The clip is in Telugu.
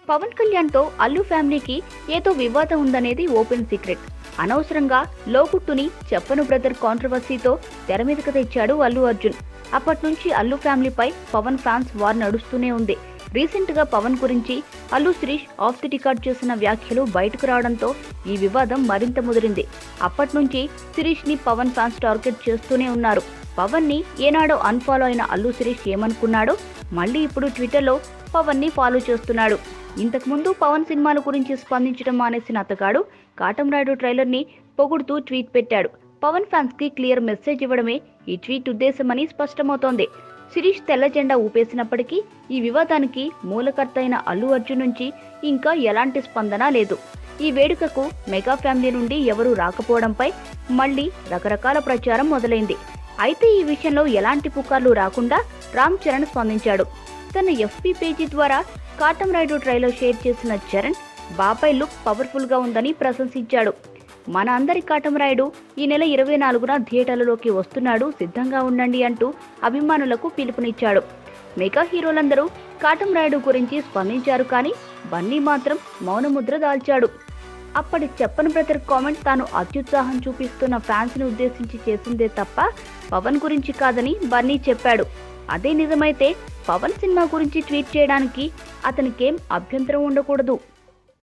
పవన్ కళ్యాణ్ తో అల్లు ఫ్యామిలీకి ఏదో వివాదం ఉందనేది ఓపెన్ సీక్రెట్ అనవసరంగా లోకుట్టుని చెప్పను బ్రదర్ కాంట్రవర్సీతో తెర మీదకు తెచ్చాడు అల్లు అర్జున్ అప్పటి నుంచి అల్లు ఫ్యామిలీపై పవన్ ఫ్యాన్స్ వార్ నడుస్తూనే ఉంది రీసెంట్ గా పవన్ గురించి అల్లు శిరీష్ ఆఫ్ ది టికాట్ చేసిన వ్యాఖ్యలు బయటకు రావడంతో ఈ వివాదం మరింత ముదిరింది అప్పటి నుంచి శిరీష్ ని పవన్ ఫ్యాన్స్ టార్గెట్ చేస్తూనే ఉన్నారు పవన్ ని ఏనాడో అన్ఫాలో అయిన అల్లు శిరీష్ ఏమనుకున్నాడో మళ్ళీ ఇప్పుడు ట్విట్టర్లో పవన్ ని ఫాలో చేస్తున్నాడు ఇంతకుముందు పవన్ సినిమాల గురించి స్పందించడం మానేసిన అతగాడు కాటంరాయుడు ట్రైలర్ ని పొగుడుతూ ట్వీట్ పెట్టాడు పవన్ ఫ్యాన్స్ కి క్లియర్ మెసేజ్ ఇవ్వడమే ఈ ట్వీట్ ఉద్దేశమని స్పష్టమవుతోంది శిరీష్ తెల్ల జెండా ఊపేసినప్పటికీ ఈ వివాదానికి మూలకర్త అయిన అల్లు అర్జున్ నుంచి ఇంకా ఎలాంటి స్పందన లేదు ఈ వేడుకకు మెగా ఫ్యామిలీ నుండి ఎవరూ రాకపోవడంపై మళ్ళీ రకరకాల ప్రచారం మొదలైంది అయితే ఈ విషయంలో ఎలాంటి పుకార్లు రాకుండా రామ్ చరణ్ స్పందించాడు తన ఎఫ్పి పేజీ ద్వారా కాటం రైడు ట్రైలర్ షేర్ చేసిన చరణ్ బాబాయ్ లుక్ పవర్ఫుల్ గా ఉందని ప్రశంసించాడు మన అందరి కాటం రాయుడు ఈ నెల ఇరవై నాలుగున థియేటర్లలోకి వస్తున్నాడు సిద్ధంగా ఉండండి అంటూ అభిమానులకు పిలుపునిచ్చాడు మెగా హీరోలందరూ కాటం రాయుడు గురించి స్పందించారు కానీ బన్నీ మాత్రం మౌనముద్ర దాల్చాడు అప్పటి చెప్పని బ్రదర్ కామెంట్ తాను అత్యుత్సాహం చూపిస్తున్న ఫ్యాన్స్ ని ఉద్దేశించి చేసిందే తప్ప పవన్ గురించి కాదని బన్నీ చెప్పాడు అదే నిజమైతే పవన్ సినిమా గురించి ట్వీట్ చేయడానికి అతనికేం అభ్యంతరం ఉండకూడదు